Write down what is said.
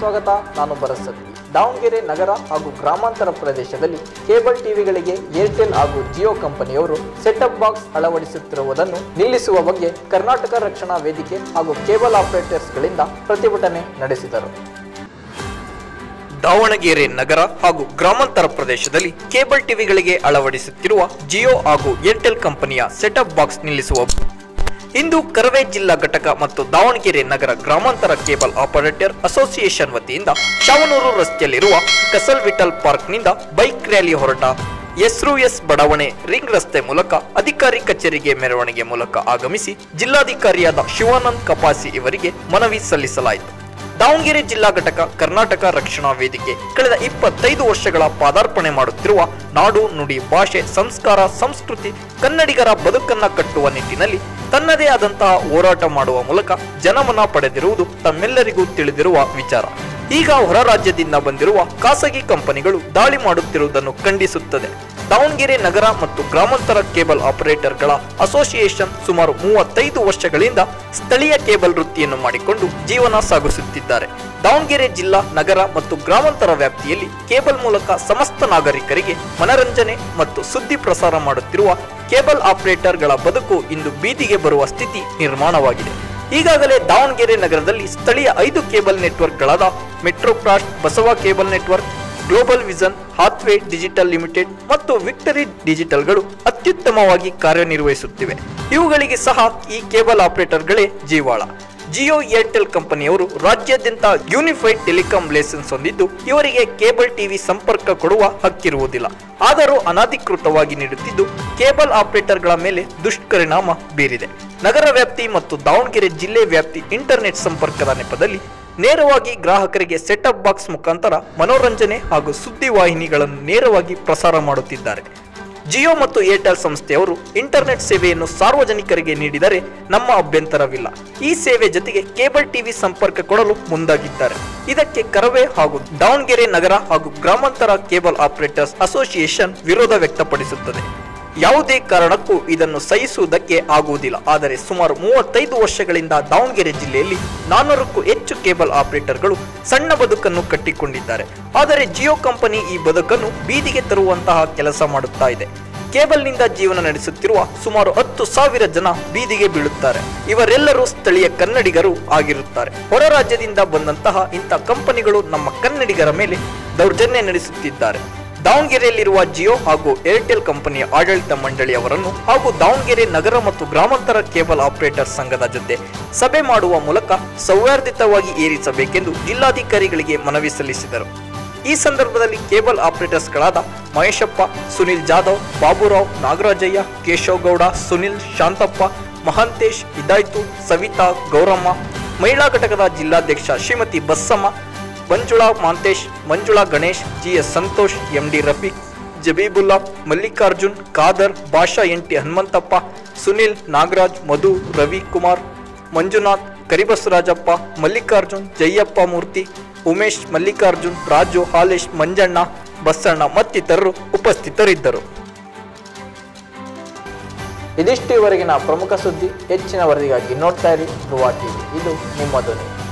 ಸ್ವಾಗತ ನಾನು ಭರತ್ ಸತ್ತಿ ದಾವಣಗೆರೆ ನಗರ ಹಾಗೂ ಗ್ರಾಮಾಂತರ ಪ್ರದೇಶದಲ್ಲಿ ಕೇಬಲ್ ಟಿವಿಗಳಿಗೆ ಏರ್ಟೆಲ್ ಹಾಗೂ ಜಿಯೋ ಕಂಪನಿಯವರು ಸೆಟಪ್ ಬಾಕ್ಸ್ ಅಳವಡಿಸುತ್ತಿರುವುದನ್ನು ನಿಲ್ಲಿಸುವ ಬಗ್ಗೆ ಕರ್ನಾಟಕ ರಕ್ಷಣಾ ವೇದಿಕೆ ಹಾಗೂ ಕೇಬಲ್ ಆಪರೇಟರ್ಸ್ಗಳಿಂದ ಪ್ರತಿಭಟನೆ ನಡೆಸಿದರು ದಾವಣಗೆರೆ ನಗರ ಹಾಗೂ ಗ್ರಾಮಾಂತರ ಪ್ರದೇಶದಲ್ಲಿ ಕೇಬಲ್ ಟಿವಿಗಳಿಗೆ ಅಳವಡಿಸುತ್ತಿರುವ ಜಿಯೋ ಹಾಗೂ ಏರ್ಟೆಲ್ ಕಂಪನಿಯ ಸೆಟಪ್ ಬಾಕ್ಸ್ ನಿಲ್ಲಿಸುವ ಇಂದು ಕರವೇ ಜಿಲ್ಲಾ ಘಟಕ ಮತ್ತು ದಾವಣಗೆರೆ ನಗರ ಗ್ರಾಮಾಂತರ ಕೇಬಲ್ ಆಪರೇಟರ್ ಅಸೋಸಿಯೇಷನ್ ವತಿಯಿಂದ ಶಾವನೂರು ರಸ್ತೆಯಲ್ಲಿರುವ ಕಸಲ್ ವಿಠಲ್ ಪಾರ್ಕ್ನಿಂದ ಬೈಕ್ ರ್ಯಾಲಿ ಹೊರಟ ಎಸ್ರು ಎಸ್ ಬಡಾವಣೆ ರಿಂಗ್ ರಸ್ತೆ ಮೂಲಕ ಅಧಿಕಾರಿ ಕಚೇರಿಗೆ ಮೆರವಣಿಗೆ ಮೂಲಕ ಆಗಮಿಸಿ ಜಿಲ್ಲಾಧಿಕಾರಿಯಾದ ಶಿವಾನಂದ್ ಕಪಾಸಿ ಇವರಿಗೆ ಮನವಿ ಸಲ್ಲಿಸಲಾಯಿತು ದಾವಣಗೆರೆ ಜಿಲ್ಲಾ ಘಟಕ ಕರ್ನಾಟಕ ರಕ್ಷಣಾ ವೇದಿಕೆ ಕಳೆದ ಇಪ್ಪತ್ತೈದು ವರ್ಷಗಳ ಪಾದಾರ್ಪಣೆ ಮಾಡುತ್ತಿರುವ ನಾಡು ನುಡಿ ಭಾಷೆ ಸಂಸ್ಕಾರ ಸಂಸ್ಕೃತಿ ಕನ್ನಡಿಗರ ಬದುಕನ್ನ ಕಟ್ಟುವ ನಿಟ್ಟಿನಲ್ಲಿ ತನ್ನದೇ ಆದಂತಹ ಹೋರಾಟ ಮಾಡುವ ಮೂಲಕ ಜನಮನ ಪಡೆದಿರುವುದು ತಮ್ಮೆಲ್ಲರಿಗೂ ತಿಳಿದಿರುವ ವಿಚಾರ ಈಗ ಹೊರ ರಾಜ್ಯದಿಂದ ಬಂದಿರುವ ಖಾಸಗಿ ಕಂಪನಿಗಳು ದಾಳಿ ಮಾಡುತ್ತಿರುವುದನ್ನು ಖಂಡಿಸುತ್ತದೆ ದಾವಣಗೆರೆ ನಗರ ಮತ್ತು ಗ್ರಾಮಾಂತರ ಕೇಬಲ್ ಆಪರೇಟರ್ಗಳ ಅಸೋಸಿಯೇಷನ್ ಸುಮಾರು ಮೂವತ್ತೈದು ವರ್ಷಗಳಿಂದ ಸ್ಥಳೀಯ ಕೇಬಲ್ ವೃತ್ತಿಯನ್ನು ಮಾಡಿಕೊಂಡು ಜೀವನ ಸಾಗಿಸುತ್ತಿದ್ದಾರೆ ದಾವಣಗೆರೆ ಜಿಲ್ಲಾ ನಗರ ಮತ್ತು ಗ್ರಾಮಾಂತರ ವ್ಯಾಪ್ತಿಯಲ್ಲಿ ಕೇಬಲ್ ಮೂಲಕ ಸಮಸ್ತ ನಾಗರಿಕರಿಗೆ ಮನರಂಜನೆ ಮತ್ತು ಸುದ್ದಿ ಪ್ರಸಾರ ಮಾಡುತ್ತಿರುವ ಕೇಬಲ್ ಆಪರೇಟರ್ಗಳ ಬದುಕು ಇಂದು ಬೀದಿಗೆ ಬರುವ ಸ್ಥಿತಿ ನಿರ್ಮಾಣವಾಗಿದೆ ಈಗಾಗಲೇ ದಾವಣಗೆರೆ ನಗರದಲ್ಲಿ ಸ್ಥಳೀಯ ಐದು ಕೇಬಲ್ ನೆಟ್ವರ್ಕ್ಗಳಾದ ಮೆಟ್ರೋಕ್ರಾಸ್ಟ್ Basava cable network global vision Hathway digital limited ಮತ್ತು ವಿಕ್ಟರಿ ಡಿಜಿಟಲ್ಗಳು ಅತ್ಯುತ್ತಮವಾಗಿ ಕಾರ್ಯನಿರ್ವಹಿಸುತ್ತಿವೆ ಇವುಗಳಿಗೆ ಸಹ ಈ ಕೇಬಲ್ ಆಪರೇಟರ್ಗಳೇ ಜೀವಾಳ ಜಿಯೋ ಏರ್ಟೆಲ್ ಕಂಪನಿಯವರು ರಾಜ್ಯಾದ್ಯಂತ ಯೂನಿಫೈಡ್ ಟೆಲಿಕಾಂ ಲೈಸೆನ್ಸ್ ಹೊಂದಿದ್ದು ಇವರಿಗೆ ಕೇಬಲ್ ಟಿವಿ ಸಂಪರ್ಕ ಕೊಡುವ ಹಕ್ಕಿರುವುದಿಲ್ಲ ಆದರೂ ಅನಧಿಕೃತವಾಗಿ ನೀಡುತ್ತಿದ್ದು ಕೇಬಲ್ ಆಪರೇಟರ್ಗಳ ಮೇಲೆ ದುಷ್ಪರಿಣಾಮ ಬೀರಿದೆ ನಗರ ವ್ಯಾಪ್ತಿ ಮತ್ತು ದಾವಣಗೆರೆ ಜಿಲ್ಲೆ ವ್ಯಾಪ್ತಿ ಇಂಟರ್ನೆಟ್ ಸಂಪರ್ಕದ ನೆಪದಲ್ಲಿ ನೇರವಾಗಿ ಗ್ರಾಹಕರಿಗೆ ಸೆಟಪ್ ಬಾಕ್ಸ್ ಮುಖಾಂತರ ಮನೋರಂಜನೆ ಹಾಗೂ ಸುದ್ದಿವಾಹಿನಿಗಳನ್ನು ನೇರವಾಗಿ ಪ್ರಸಾರ ಮಾಡುತ್ತಿದ್ದಾರೆ ಜಿಯೋ ಮತ್ತು ಏರ್ಟೆಲ್ ಸಂಸ್ಥೆಯವರು ಇಂಟರ್ನೆಟ್ ಸೇವೆಯನ್ನು ಸಾರ್ವಜನಿಕರಿಗೆ ನೀಡಿದರೆ ನಮ್ಮ ಅಭ್ಯಂತರವಿಲ್ಲ ಈ ಸೇವೆ ಜೊತೆಗೆ ಕೇಬಲ್ ಟಿವಿ ಸಂಪರ್ಕ ಕೊಡಲು ಮುಂದಾಗಿದ್ದಾರೆ ಇದಕ್ಕೆ ಕರವೇ ಹಾಗೂ ದಾವಣಗೆರೆ ನಗರ ಹಾಗೂ ಗ್ರಾಮಾಂತರ ಕೇಬಲ್ ಆಪರೇಟರ್ಸ್ ಅಸೋಸಿಯೇಷನ್ ವಿರೋಧ ವ್ಯಕ್ತಪಡಿಸುತ್ತದೆ ಯಾವುದೇ ಕಾರಣಕ್ಕೂ ಇದನ್ನು ಸಹಿಸುವುದಕ್ಕೆ ಆಗುವುದಿಲ್ಲ ಆದರೆ ಸುಮಾರು ಮೂವತ್ತೈದು ವರ್ಷಗಳಿಂದ ದಾವಣಗೆರೆ ಜಿಲ್ಲೆಯಲ್ಲಿ ನಾನ್ನೂರಕ್ಕೂ ಹೆಚ್ಚು ಕೇಬಲ್ ಆಪರೇಟರ್ಗಳು ಸಣ್ಣ ಬದುಕನ್ನು ಕಟ್ಟಿಕೊಂಡಿದ್ದಾರೆ ಆದರೆ ಜಿಯೋ ಕಂಪನಿ ಈ ಬದುಕನ್ನು ಬೀದಿಗೆ ತರುವಂತಹ ಕೆಲಸ ಮಾಡುತ್ತಾ ಇದೆ ಕೇಬಲ್ನಿಂದ ಜೀವನ ನಡೆಸುತ್ತಿರುವ ಸುಮಾರು ಹತ್ತು ಸಾವಿರ ಜನ ಬೀದಿಗೆ ಬೀಳುತ್ತಾರೆ ಇವರೆಲ್ಲರೂ ಸ್ಥಳೀಯ ಕನ್ನಡಿಗರು ಆಗಿರುತ್ತಾರೆ ಹೊರ ರಾಜ್ಯದಿಂದ ಬಂದಂತಹ ಇಂಥ ಕಂಪನಿಗಳು ನಮ್ಮ ಕನ್ನಡಿಗರ ಮೇಲೆ ದೌರ್ಜನ್ಯ ನಡೆಸುತ್ತಿದ್ದಾರೆ ದಾವಣಗೆರೆಯಲ್ಲಿರುವ ಜಿಯೋ ಹಾಗೂ ಏರ್ಟೆಲ್ ಕಂಪನಿಯ ಆಡಳಿತ ಮಂಡಳಿಯವರನ್ನು ಹಾಗೂ ದಾವಣಗೆರೆ ನಗರ ಮತ್ತು ಗ್ರಾಮಾಂತರ ಕೇಬಲ್ ಆಪರೇಟರ್ ಸಂಘದ ಜೊತೆ ಸಭೆ ಮಾಡುವ ಮೂಲಕ ಸೌಹಾರ್ದಿತವಾಗಿ ಏರಿಸಬೇಕೆಂದು ಜಿಲ್ಲಾಧಿಕಾರಿಗಳಿಗೆ ಮನವಿ ಸಲ್ಲಿಸಿದರು ಈ ಸಂದರ್ಭದಲ್ಲಿ ಕೇಬಲ್ ಆಪರೇಟರ್ಸ್ಗಳಾದ ಮಹೇಶಪ್ಪ ಸುನಿಲ್ ಜಾಧವ್ ಬಾಬುರಾವ್ ನಾಗರಾಜಯ್ಯ ಕೇಶವಗೌಡ ಸುನಿಲ್ ಶಾಂತಪ್ಪ ಮಹಾಂತೇಶ್ ಇದಾಯ್ತು ಸವಿತಾ ಗೌರಮ್ಮ ಮಹಿಳಾ ಘಟಕದ ಜಿಲ್ಲಾಧ್ಯಕ್ಷ Shrimati Bassamma Manjula Mantesh Manjula Ganesh G S Santosh M D Rafiq Jabibulla Mallikarjun Khader Basha M T Hanumanthappa Sunil Nagaraj ಮಧು ರವಿಕುಮಾರ್ ಮಂಜುನಾಥ್ ಕರಿಬಸವರಾಜಪ್ಪ ಮಲ್ಲಿಕಾರ್ಜುನ್ ಜಯ್ಯಪ್ಪ ಮೂರ್ತಿ ಉಮೇಶ್ ಮಲ್ಲಿಕಾರ್ಜುನ್ ರಾಜು ಹಾಲೇಶ್ ಮಂಜಣ್ಣ ಬಸಣ್ಣ ಮತ್ತಿತರರು ಉಪಸ್ಥಿತರಿದ್ದರು ಇದಿಷ್ಟು ಇವರೆಗಿನ ಪ್ರಮುಖ ಸುದ್ದಿ ಹೆಚ್ಚಿನ ವರದಿಗಾಗಿ ನೋಡ್ತಾ ಇರಿ ಧ್ರುವ ಟಿವಿ ಇದು ನಿಮ್ಮ ಧ್ವನಿ